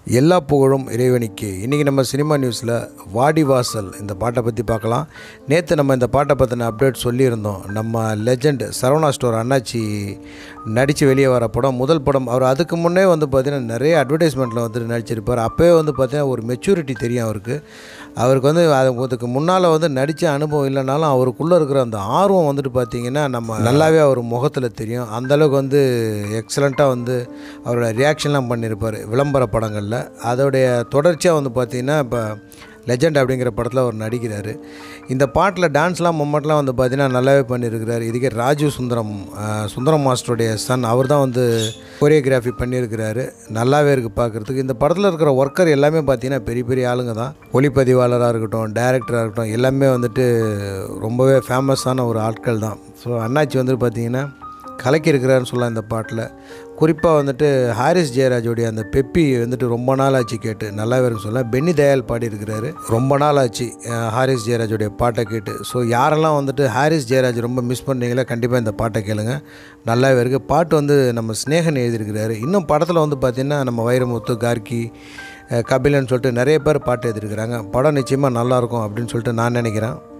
எல்லா புகழும் இறைவனுக்கு இன்றைக்கி நம்ம சினிமா நியூஸில் வாடிவாசல் இந்த பாட்டை பற்றி பார்க்கலாம் நேற்று நம்ம இந்த பாட்டை பற்றின அப்டேட் சொல்லியிருந்தோம் நம்ம லெஜண்ட் சரவணா ஸ்டோர் அண்ணாச்சி நடித்து வெளியே வர படம் முதல் படம் அவர் அதுக்கு முன்னே வந்து பார்த்திங்கன்னா நிறைய அட்வர்டைஸ்மெண்ட்டில் வந்துட்டு நடிச்சிருப்பார் அப்போயே வந்து பார்த்திங்கன்னா ஒரு மெச்சூரிட்டி தெரியும் அவருக்கு அவருக்கு வந்து அது அதுக்கு முன்னால் வந்து நடித்த அனுபவம் இல்லைனாலும் அவருக்குள்ளே இருக்கிற அந்த ஆர்வம் வந்துட்டு பார்த்திங்கன்னா நம்ம நல்லாவே அவர் முகத்தில் தெரியும் அந்தளவுக்கு வந்து எக்ஸலண்ட்டாக வந்து அவரோட ரியாக்ஷன்லாம் பண்ணியிருப்பார் விளம்பர படங்களில் அதோடைய தொடர்ச்சியாக வந்து பார்த்திங்கன்னா இப்போ லெஜண்ட் அப்படிங்கிற படத்தில் அவர் நடிக்கிறாரு இந்த பாட்டில் டான்ஸ்லாம் மொமெண்ட்லாம் வந்து பார்த்திங்கன்னா நல்லாவே பண்ணியிருக்கிறாரு இதுக்கே ராஜீவ் சுந்தரம் அஹ், சுந்தரம் மாஸ்டருடைய சன் அவர் தான் வந்து கொரியோகிராஃபி பண்ணியிருக்கிறாரு நல்லாவே இருக்குது பார்க்குறதுக்கு இந்த படத்தில் இருக்கிற ஒர்க்கர் எல்லாமே பார்த்திங்கன்னா பெரிய பெரிய ஆளுங்க தான் ஒளிப்பதிவாளராக இருக்கட்டும் டைரக்டராக இருக்கட்டும் எல்லாமே வந்துட்டு ரொம்பவே ஃபேமஸான ஒரு ஆட்கள் தான் ஸோ அண்ணாச்சி வந்து பார்த்திங்கன்னா கலக்கி இருக்கிறாருன்னு சொல்லலாம் இந்த பாட்டில் குறிப்பாக வந்துட்டு ஹாரிஸ் ஜெயராஜோடைய அந்த பெப்பி வந்துட்டு ரொம்ப நாள் ஆச்சு கேட்டு நல்லாவே இருக்குன்னு சொல்லலாம் பென்னி தயால் பாடியிருக்கிறாரு ரொம்ப நாள் ஆச்சு அஹ், ஹாரிஸ் ஜெயராஜோடைய பாட்டை கேட்டு ஸோ யாரெல்லாம் வந்துட்டு ஹாரிஸ் ஜெயராஜ் ரொம்ப மிஸ் பண்ணுறீங்களோ கண்டிப்பாக இந்த பாட்டை கேளுங்க நல்லாவே இருக்குது பாட்டு வந்து நம்ம ஸ்னேகன் எழுதியிருக்கிறாரு இன்னும் படத்தில் வந்து பார்த்திங்கன்னா நம்ம வைரமுத்து கார்கி அஹ், கபிலன்னு சொல்லிட்டு நிறைய பேர் பாட்டு எழுதியிருக்கிறாங்க படம் நிச்சயமாக நல்லாயிருக்கும் அப்படின்னு சொல்லிட்டு நான் நினைக்கிறேன்